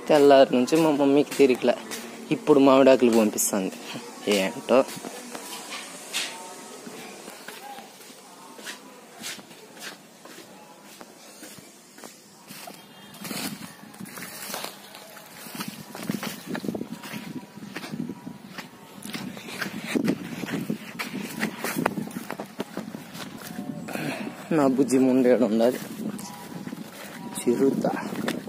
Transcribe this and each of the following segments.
తెల్లారి నుంచి మా మమ్మీకి తిరిగిలే ఇప్పుడు మామిడాకులు పంపిస్తుంది ఏంటో నా బుజ్జి ముందేడు ఉండాలి చిరుత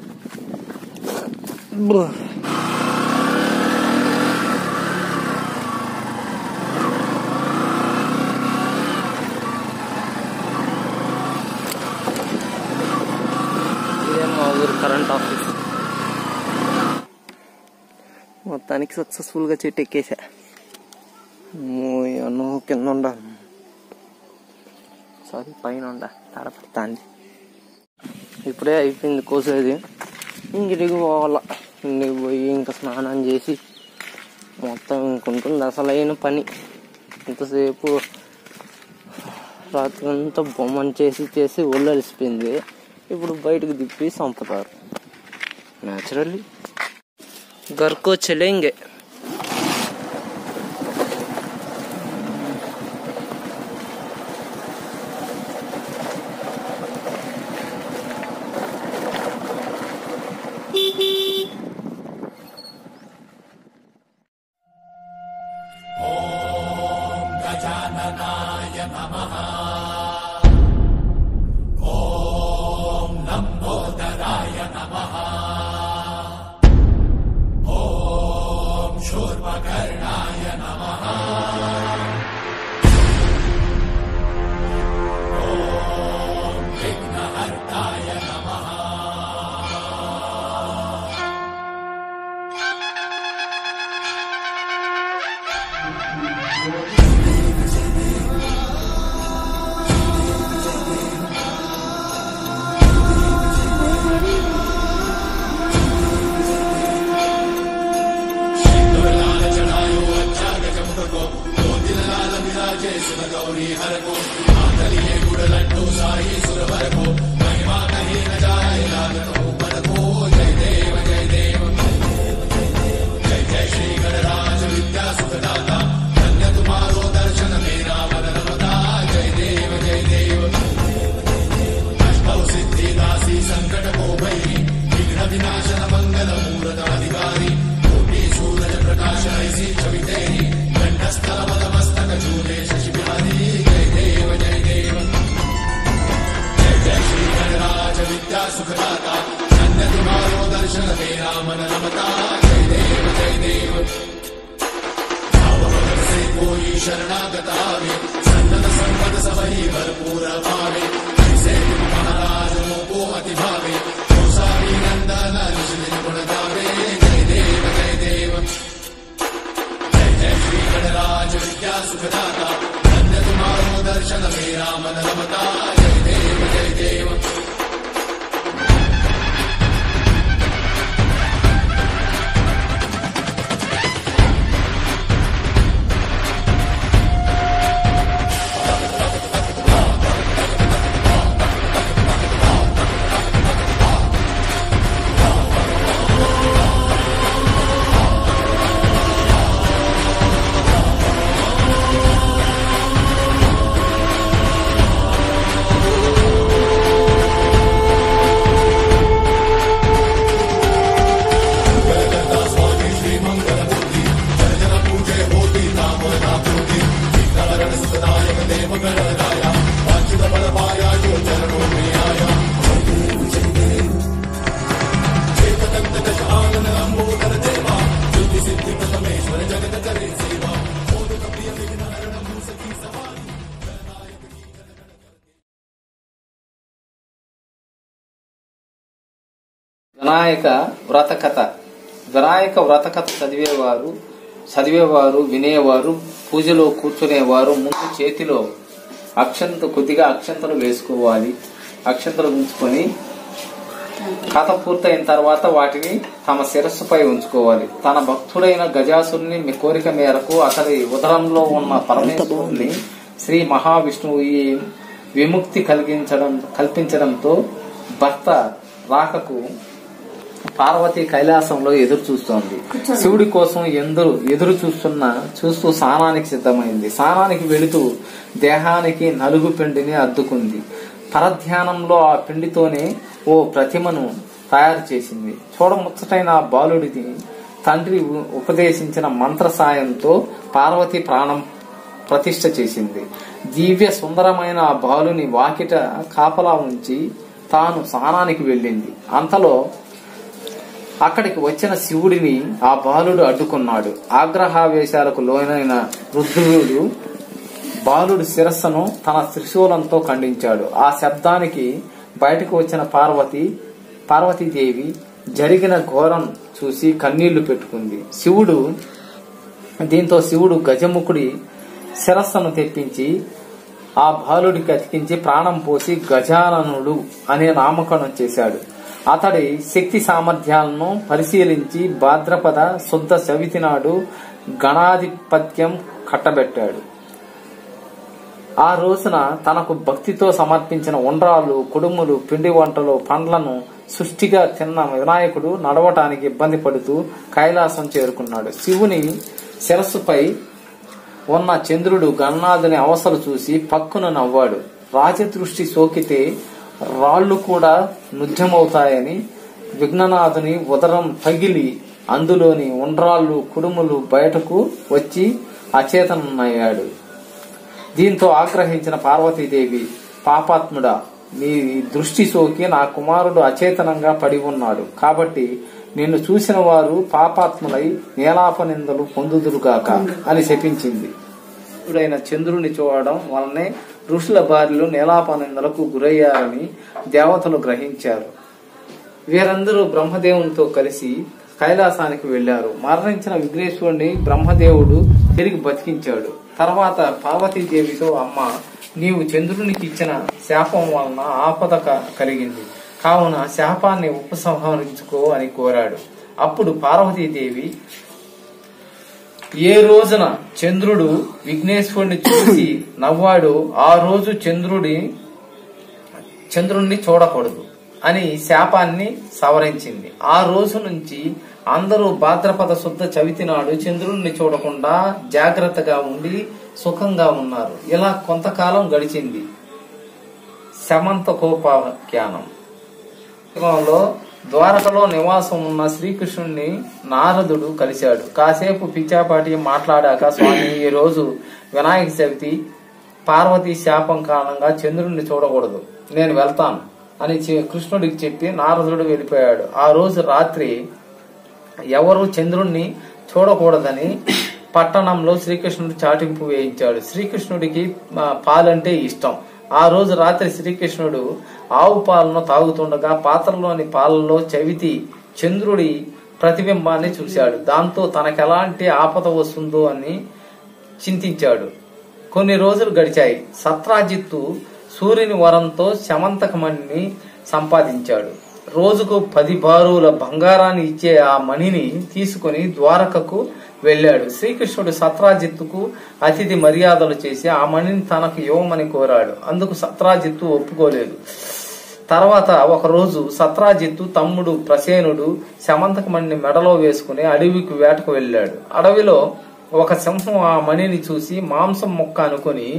బు. ఇదే మా ఊరు కరెంట్ ఆఫీస్ మొత్తానికి సక్సెస్ఫుల్గా చెట్టు ఎక్కేసా అన్నో కింద ఉండా సారీ పైన ఉండా తడపడతాంది ఇప్పుడే అయిపోయింది కోసేది ఇంటికి పోవాల ఇంటికి పోయి ఇంకా స్నానం చేసి మొత్తం ఇంకుంటుంది అసలైన పని ఇంతసేపు రాత్రి అంతా బొమ్మను చేసి చేసి ఒళ్ళు అలిసిపోయింది ఇప్పుడు బయటకు తిప్పి చంపుతారు న్యాచురల్లీ గర్కో చెలేంగే వినాయక వ్రత కథ వినాయక వ్రత కథ చదివేవారు చదివేవారు వినేవారు పూజలో కూర్చునేవారు ముందు చేతిలో అక్షంత కొద్దిగా అక్షంతలు వేసుకోవాలి అక్షంతలు ఉంచుకొని కథ పూర్తయిన తర్వాత వాటిని తమ శిరస్సుపై ఉంచుకోవాలి తన భక్తుడైన గజాసుని మీ కోరిక మేరకు అతడి ఉదరంలో ఉన్న పరమేశ్వరుని శ్రీ మహావిష్ణువు ఈ విముక్తి కలిగించడం కల్పించడంతో భర్త రాకకు పార్వతి కైలాసంలో ఎదురు చూస్తోంది శివుడి కోసం ఎందరు ఎదురు చూస్తున్న చూస్తూ స్నానానికి సిద్ధమైంది స్నానానికి వెళుతూ దేహానికి నలుగు పిండిని అద్దుకుంది పరధ్యానంలో ఆ పిండితోనే ఓ ప్రతిమను తయారు చేసింది చూడముచ్చటైన ఆ బాలుడిని తండ్రి ఉ- ఉపదేశించిన మంత్ర సాయంతో పార్వతి ప్రాణం ప్రతిష్ఠ చేసింది దివ్య సుందరమైన ఆ బాలుని వాకిట కాపలా ఉంచి తాను స్నానానికి వెళ్ళింది అంతలో అక్కడికి వచ్చిన శివుడిని ఆ బాలుడు అడ్డుకున్నాడు ఆగ్రహావేశాలకు లోనైన రుద్రుడు బాలుడి శిరస్సును తన త్రిశూలంతో ఖండించాడు ఆ శబ్దానికి బయటకు వచ్చిన పార్వతి పార్వతీదేవి జరిగిన ఘోరం చూసి కన్నీళ్లు పెట్టుకుంది శివుడు దీంతో శివుడు గజముఖుడి శిరస్సును తెప్పించి ఆ బాలుడికి అతికించి ప్రాణం పోసి గజాననుడు అనే నామకరణం చేశాడు అతడి శక్తి సామర్థ్యాలను పరిశీలించి భాద్రపద శుద్ధ చవితి నాడు గణాధిపత్యం కట్టబెట్టాడు ఆ రోజున తనకు భక్తితో సమర్పించిన ఉండ్రాలు కుడుములు పిండి వంటలు పండ్లను సృష్టిగా తిన్న వినాయకుడు నడవటానికి ఇబ్బంది పడుతూ కైలాసం చేరుకున్నాడు శివుని శిరస్సుపై ఉన్న చంద్రుడు గణనాథుని అవసలు చూసి పక్కున నవ్వాడు రాజదృష్టి సోకితే రాళ్లు కూడా నుజ్జమవుతాయని విఘ్ననాథుని ఉదరం పగిలి అందులోని ఉండ్రాళ్ళు కుడుములు బయటకు వచ్చి అచేతనయ్యాడు దీంతో ఆగ్రహించిన పార్వతీదేవి పాపాత్ముడా నీ దృష్టి సోకి నా కుమారుడు అచేతనంగా పడి ఉన్నాడు కాబట్టి నిన్ను చూసిన వారు పాపాత్ములై నీలాపనిందలు పొందుదురుగాక అని శపించింది ఇప్పుడైన చంద్రుని చూడడం వలనే ఋషుల బారిలో నీలాపనిందలకు గురయ్యారని దేవతలు గ్రహించారు వీరందరూ బ్రహ్మదేవునితో కలిసి కైలాసానికి వెళ్లారు మరణించిన విఘ్నేశ్వరుని బ్రహ్మదేవుడు తిరిగి బతికించాడు తర్వాత పార్వతీదేవితో అమ్మ నీవు చంద్రునికి ఇచ్చిన శాపం వలన ఆపద క- కలిగింది కావున శాపాన్ని ఉపసంహరించుకో అని కోరాడు అప్పుడు పార్వతీదేవి ఏ రోజున చంద్రుడు విఘ్నేశ్వరుని చూసి నవ్వాడు ఆ రోజు చంద్రుడి చంద్రుణ్ణి చూడకూడదు అని శాపాన్ని సవరించింది ఆ రోజు నుంచి అందరూ భాద్రపద శుద్ధ చవితి నాడు చంద్రుణ్ణి చూడకుండా జాగ్రత్తగా ఉండి సుఖంగా ఉన్నారు ఇలా కొంతకాలం గడిచింది శమంతకోపాఖ్యానం యుగంలో ద్వారకలో నివాసం ఉన్న శ్రీకృష్ణుణ్ణి నారదుడు కలిశాడు కాసేపు పిచ్చాపాటి మాట్లాడాక స్వామి ఈ రోజు వినాయక చవితి పార్వతీ శాపం కారణంగా చంద్రుణ్ణి చూడకూడదు నేను వెళ్తాను అని చె- కృష్ణుడికి చెప్పి నారదుడు వెళ్ళిపోయాడు ఆ రోజు రాత్రి ఎవరు చంద్రుణ్ణి చూడకూడదని పట్టణంలో శ్రీకృష్ణుడు చాటింపు వేయించాడు శ్రీకృష్ణుడికి ఆ, పాలంటే ఇష్టం ఆ రోజు రాత్రి శ్రీకృష్ణుడు ఆవు పాలను తాగుతుండగా పాత్రలోని పాలలో చవితి చంద్రుడి ప్రతిబింబాన్ని చూశాడు దాంతో తనకెలాంటి ఆపద వస్తుందో అని చింతించాడు కొన్ని రోజులు గడిచాయి సత్రాజిత్తు సూర్యుని వరంతో శమంతకమణిని సంపాదించాడు రోజుకు పది బారుల బంగారాన్ని ఇచ్చే ఆ మణిని తీసుకుని ద్వారకకు వెళ్ళాడు శ్రీకృష్ణుడు సత్రాజిత్తుకు అతిథి మర్యాదలు చేసి ఆ మణిని తనకు ఇవ్వమని కోరాడు అందుకు సత్రాజిత్తు ఒప్పుకోలేదు తర్వాత ఒక రోజు సత్రాజిత్తు తమ్ముడు ప్రసేనుడు శమంతకమణిని మెడలో వేసుకుని అడవికి వేటకు వెళ్ళాడు అడవిలో ఒక సింహం ఆ మణిని చూసి మాంసం మొక్క అనుకుని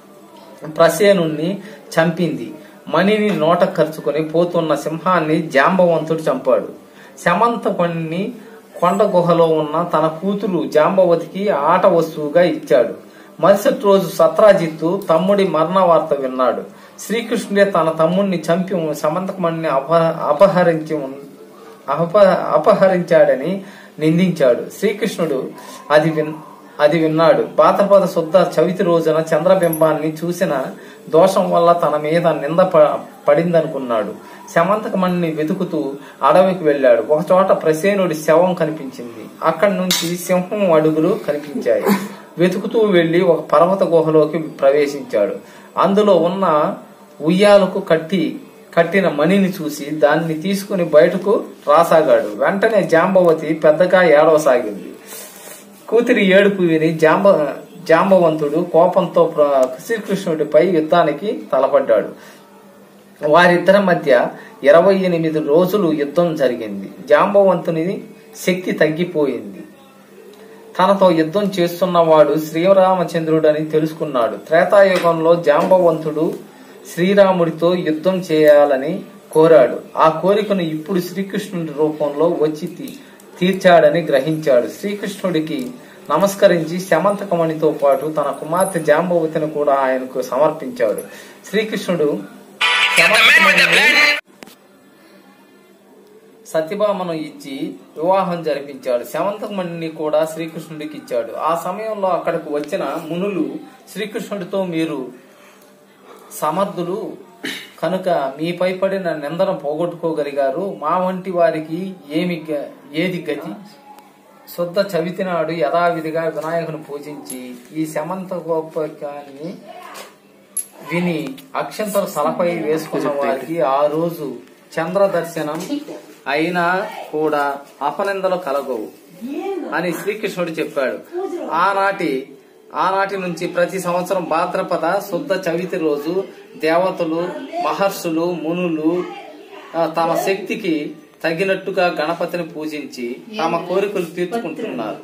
ప్రసేనుణ్ణి చంపింది మణిని నోట ఖర్చుకొని పోతున్న సింహాన్ని జాంబవంతుడు చంపాడు శమంతకుణ్ణి కొండ గుహలో ఉన్న తన కూతురు జాంబవతికి ఆట వస్తువుగా ఇచ్చాడు మరుసటి రోజు సత్రాజిత్తు తమ్ముడి మరణ వార్త విన్నాడు శ్రీకృష్ణుడే తన తమ్ముడిని చంపి సమంతకమణిని అప అపహరించి ఉన్- అప అపహరించాడని నిందించాడు శ్రీకృష్ణుడు అది విన్ అది విన్నాడు భాద్రపద శుద్ధ చవితి రోజున చంద్రబింబాన్ని చూసిన దోషం వల్ల తన మీద నింద ప- పడిందనుకున్నాడు శమంతకమణిని వెతుకుతూ అడవికి వెళ్ళాడు ఒక చోట ప్రసేనుడి శవం కనిపించింది అక్కడి నుంచి సింహం అడుగులు కనిపించాయి వెతుకుతూ వెళ్లి ఒక పర్వత గుహలోకి ప్రవేశించాడు అందులో ఉన్న ఉయ్యాలకు కట్టి కట్టిన మణిని చూసి దాన్ని తీసుకుని బయటకు రాసాగాడు వెంటనే జాంబవతి పెద్దగా ఏడవసాగింది కూతురి ఏడుపు విని జాంబ జాంబవంతుడు కోపంతో ప్ర- శ్రీకృష్ణుడిపై యుద్ధానికి తలపడ్డాడు వారిద్దరి మధ్య ఇరవై ఎనిమిది రోజులు యుద్ధం జరిగింది జాంబవంతుని శక్తి తగ్గిపోయింది తనతో యుద్ధం చేస్తున్నవాడు శ్రీరామచంద్రుడని తెలుసుకున్నాడు త్రేతాయుగంలో జాంబవంతుడు శ్రీరాముడితో యుద్ధం చేయాలని కోరాడు ఆ కోరికను ఇప్పుడు శ్రీకృష్ణుడి రూపంలో వచ్చి తీ- తీర్చాడని గ్రహించాడు శ్రీకృష్ణుడికి నమస్కరించి శమంతకమణితో పాటు తన కుమార్తె జాంబవతిని కూడా ఆయనకు సమర్పించాడు శ్రీకృష్ణుడు శమంతకమణిని సత్యభామను ఇచ్చి వివాహం జరిపించాడు శవంతకమణిని కూడా శ్రీకృష్ణుడికి ఇచ్చాడు ఆ సమయంలో అక్కడకు వచ్చిన మునులు శ్రీకృష్ణుడితో మీరు సమర్థులు కనుక మీపై పడిన నిందను పోగొట్టుకోగలిగారు మా వంటి వారికి ఏమి గ- ఏది గతి శుద్ధ చవితి నాడు యథావిధిగా వినాయకుని పూజించి ఈ శమంతకోపకాన్ని విని అక్షంతలు తలపై వేసుకున్న వారికి ఆ రోజు చంద్ర దర్శనం అయినా కూడా అపనిందలు కలగవు అని శ్రీకృష్ణుడు చెప్పాడు ఆనాటి ఆనాటి నుంచి ప్రతి సంవత్సరం భాద్రపద శుద్ధ చవితి రోజు దేవతలు మహర్షులు మునులు ఆ, తమ శక్తికి తగినట్టుగా గణపతిని పూజించి తమ కోరికలు తీర్చుకుంటున్నారు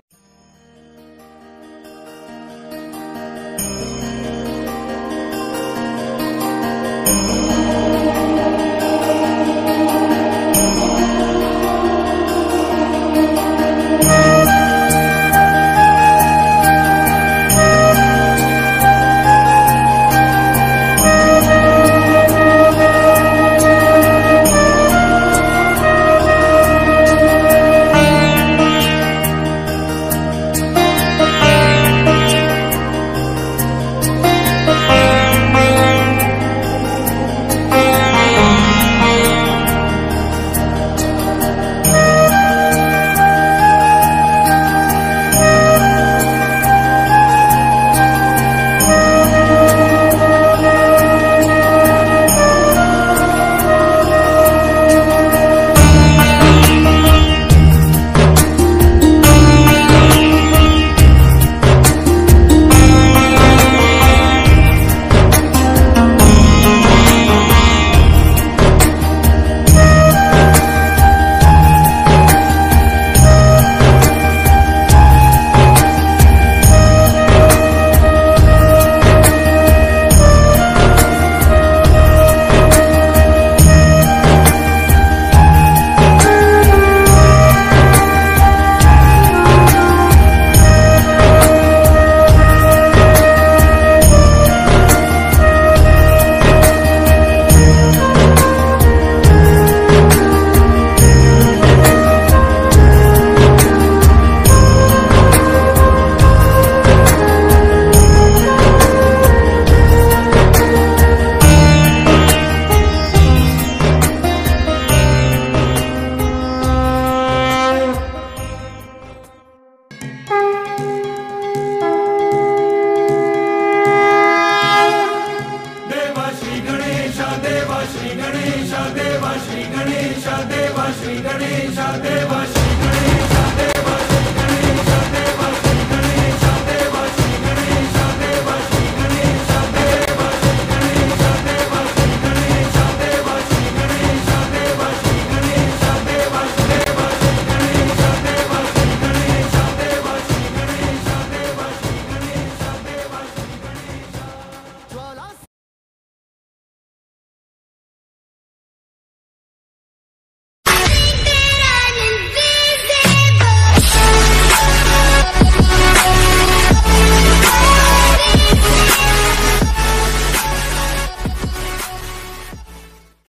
देवा श्री गणेश देवा श्री गणेश देवा श्री गणेश देवा श्री गणेश देवा श्री